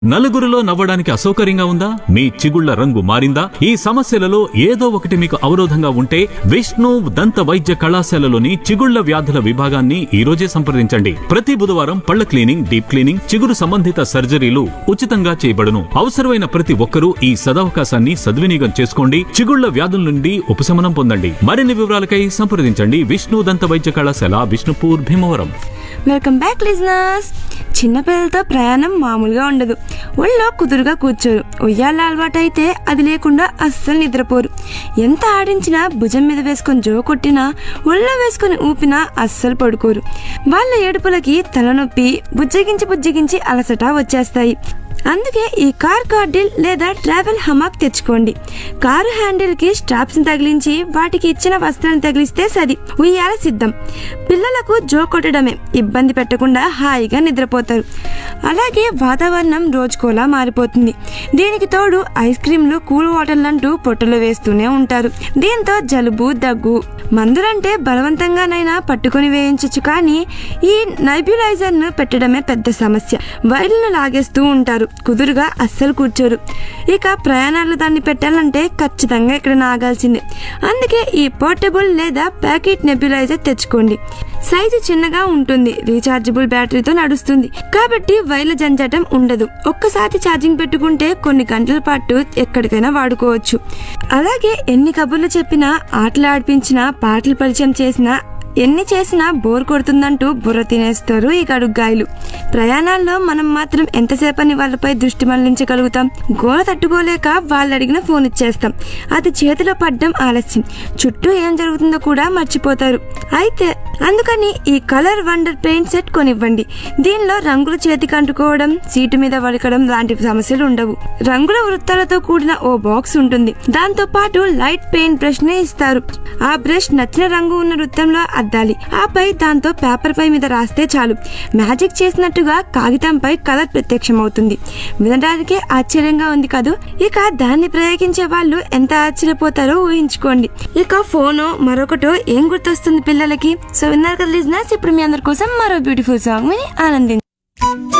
నలుగురిలో నవ్వడానికి అసౌకర్యంగా ఉందా మీ చిగుళ్ల రంగు మారిందా ఈ సమస్యలలో ఏదో ఒకటి మీకు అవరోధంగా ఉంటే విష్ణు దంత వైద్య కళాశాలలోని చిగుళ్ల వ్యాధుల విభాగాన్ని ఈ రోజే సంప్రదించండి ప్రతి బుధవారం పళ్ల క్లీనింగ్ డీప్ క్లీనింగ్ చిగురు సంబంధిత సర్జరీలు ఉచితంగా చేయబడును అవసరమైన ప్రతి ఒక్కరూ ఈ సదవకాశాన్ని సద్వినియోగం చేసుకోండి చిగుళ్ల వ్యాధుల నుండి ఉపశమనం పొందండి మరిన్ని వివరాలకై సంప్రదించండి విష్ణు దంత వైద్య కళాశాల Vishnupur Bhimavaram welcome back listeners చిన్నపిల్లలతో ప్రయాణం మామూలుగా ఉండదు ఒళ్ళో కుదురుగా కూర్చోరు ఉయ్యాల అలవాటైతే అది లేకుండా అస్సలు నిద్రపోరు ఎంత ఆడించినా భుజం మీద వేసుకొని జో కొట్టినా ఒళ్ళో వేసుకొని ఊపినా అస్సలు పడుకోరు వాళ్ళ ఏడుపులకి తలనొప్పి బుజ్జగించి బుజ్జగించి అలసట వచ్చేస్తాయి అందుకే ఈ కార్ కార్డిల్ లేదా ట్రావెల్ హమాక్ తెచ్చుకోండి కారు హ్యాండిల్ కి స్ట్రాప్స్ తగిలించి వాటికి ఇచ్చిన వస్త్రాన్ని తగిలిస్తే సరి ఉయ్యాల సిద్ధం పిల్లలకు జో కొట్టడమే ఇబ్బంది పెట్టకుండా హాయిగా నిద్రపోతారు అలాగే వాతావరణం రోజుకోలా మారిపోతుంది దీనికి తోడు ఐస్ క్రీంలు కూల్ వాటర్లు అంటూ పొట్టలు వేస్తూనే ఉంటారు దీంతో జలుబు దగ్గు మందులంటే బలవంతంగానైనా పట్టుకొని వేయించచ్చు కానీ ఈ నైబ్యులైజర్ ను పెట్టడమే పెద్ద సమస్య వైర్లను లాగేస్తూ ఉంటారు కుదురుగా అస్సలు కూర్చోరు ఇక ప్రయాణాలు దాన్ని పెట్టాలంటే ఖచ్చితంగా ఇక్కడ ఆగాల్సిందే అందుకే ఈ పోర్టబుల్ లేదా ప్యాకెట్ నెబ్యులైజర్ తెచ్చుకోండి సైజు చిన్నగా ఉంటుంది రీఛార్జబుల్ బ్యాటరీతో నడుస్తుంది కాబట్టి వైర్ల జంజాటం ఉండదు ఒక్కసారి ఛార్జింగ్ పెట్టుకుంటే కొన్ని గంటల పాటు ఎక్కడికైనా వాడుకోవచ్చు అలాగే ఎన్ని కబుర్లు చెప్పినా ఆటలు ఆడిపించినా పాటలు పరిచయం చేసినా ఎన్ని చేసినా బోర్ కొడుతుందంటూ బుర్ర తినేస్తారు ఈ గడుగ్గాయలు ప్రయాణాల్లో మనం మాత్రం ఎంతసేపని వాళ్ళపై దృష్టి మళ్లించగలుగుతాం గోల తట్టుకోలేక వాళ్ళు అడిగిన ఫోన్ ఇచ్చేస్తాం అది చేతిలో పడ్డం ఆలస్యం చుట్టూ ఏం జరుగుతుందో కూడా మర్చిపోతారు అయితే అందుకని ఈ కలర్ వండర్ పెయింట్ సెట్ కొనివ్వండి దీనిలో రంగులు చేతికి అంటుకోవడం సీటు మీద వడకడం లాంటి సమస్యలు ఉండవు రంగుల వృత్తాలతో కూడిన ఓ బాక్స్ ఉంటుంది దాంతో పాటు లైట్ పెయింట్ బ్రష్ ని ఇస్తారు ఆ బ్రష్ నచ్చిన రంగు ఉన్న వృత్తంలో అద్దాలి ఆపై దాంతో పేపర్ పై మీద రాస్తే చాలు మ్యాజిక్ చేసినట్టుగా కాగితంపై కలర్ ప్రత్యక్షమవుతుంది వినడానికే ఆశ్చర్యంగా ఉంది కదూ ఇక దాన్ని ప్రయోగించే వాళ్ళు ఎంత ఆశ్చర్యపోతారో ఊహించుకోండి ఇక ఫోను మరొకటో ఏం గుర్తొస్తుంది పిల్లలకి సో విన్నారు కదా లిజినర్స్ ఇప్పుడు మీ అందరి కోసం మరో బ్యూటిఫుల్ సాంగ్ విని ఆనందించండి